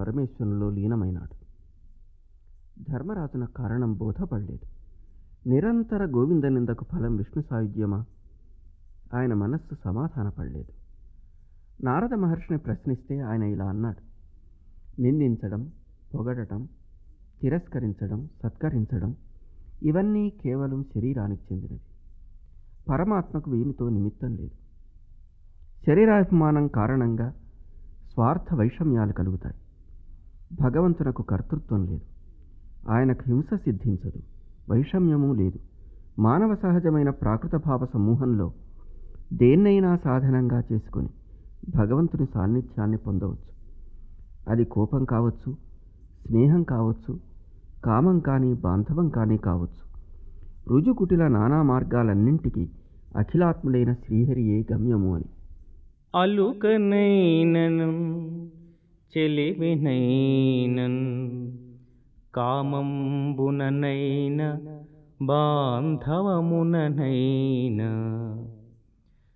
పరమేశ్వరునిలో లీనమైనాడు ధర్మరాజున కారణం బోధపడలేదు నిరంతర గోవింద నిందకు ఫలం విష్ణు సాయుధ్యమా ఆయన మనస్సు సమాధానపడలేదు నారద మహర్షిని ప్రశ్నిస్తే ఆయన ఇలా అన్నాడు నిందించడం పొగడటం తిరస్కరించడం సత్కరించడం ఇవన్నీ కేవలం శరీరానికి చెందినవి పరమాత్మకు వీనితో నిమిత్తం లేదు శరీరాభిమానం కారణంగా స్వార్థ వైషమ్యాలు కలుగుతాయి భగవంతునకు కర్తృత్వం లేదు ఆయనకు హింస సిద్ధించదు వైషమ్యము లేదు మానవ సహజమైన ప్రాకృత భావ సమూహంలో దేన్నైనా సాధనంగా చేసుకొని భగవంతుని సాన్నిధ్యాన్ని పొందవచ్చు అది కోపం కావచ్చు స్నేహం కావచ్చు కామం కానీ బాంధవం కానీ కావచ్చు రుజుకుటిల నానా మార్గాలన్నింటికీ అఖిలాత్ముడైన శ్రీహరియే గమ్యము అని అలుకనైనను చెలివినైనన్ కామంబుననైన బాంధవముననైన